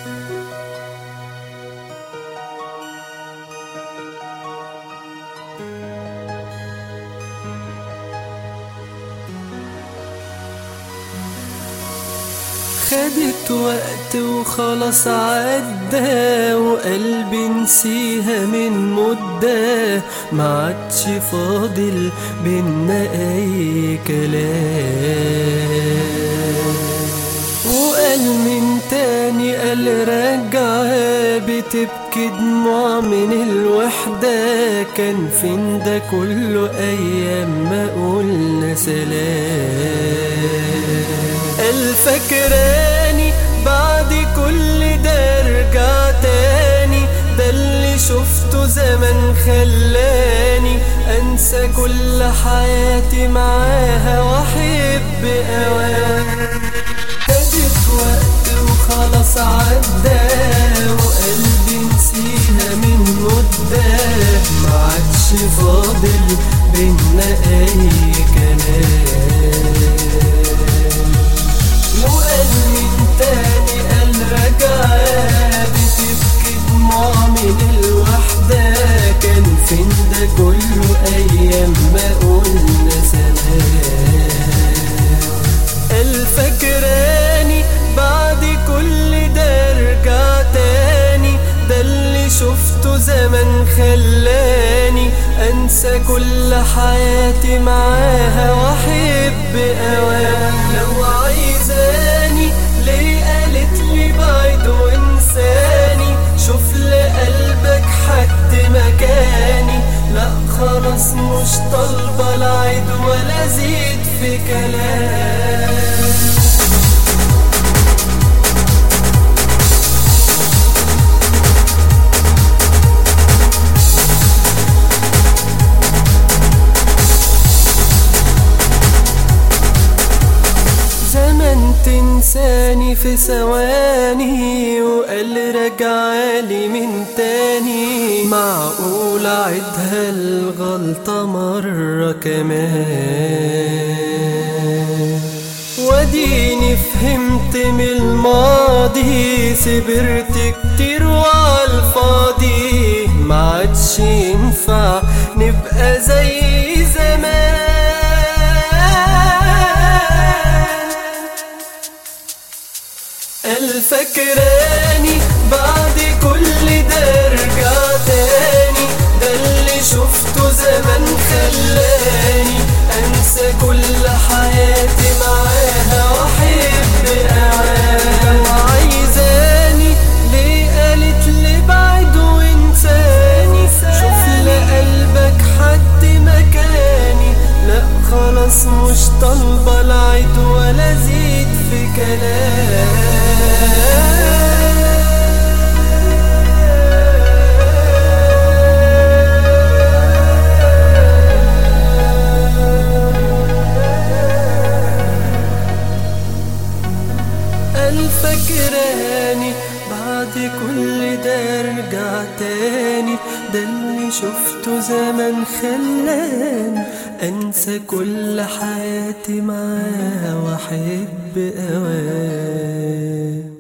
خدت وقت وخلاص عدى وقلبي نسيها من مدة ما عادش فاضل بينا اي كلام وقال من تاني قال رجعها بتبكي دموع من الوحدة كان فين ده كله أيام ما قلنا سلام قال فاكراني بعد كل ده ارجع تاني ده اللي شفته زمان خلاني انسى كل حياتي معاها واحب اوان خدت وقت وخلاص عدى وقلبي نسيها من مدة ما عادش فاضل بينا اي كلام وقال من تاني قال رجع بتبكي دموع من الوحدة كان فين ده كله أيام ما قلنا سلام قال فاكراني بعد كل ده ارجع تاني ده اللي شفته زمان خلاني انسى كل حياتي معاها واحب اوان لو عايزاني ليه قالت لي بعيد وانساني شوف لقلبك حد مكاني لا خلاص مش طالبه لا عيد ولا زيد في كلام زمن تنساني في ثواني وقال رجعالي من تاني معقول عدها الغلطة مرة كمان وديني فهمت من الماضي سبرت كتير وعالفاضي ما عادش ينفع نبقى زي زمان قال فاكراني بعد كل ده ارجع تاني ده اللي شفته زمان خلاني انسى كل حياتي معاها واحب اوان وعايزاني ليه قالت لي بعد وانساني شوف لقلبك حد مكاني لا خلاص مش طالبه لا عيد ولا زيد في كلام فاكراني بعد كل ده ارجع تاني ده اللي شفته زمان خلاني انسى كل حياتي معاه واحب اوان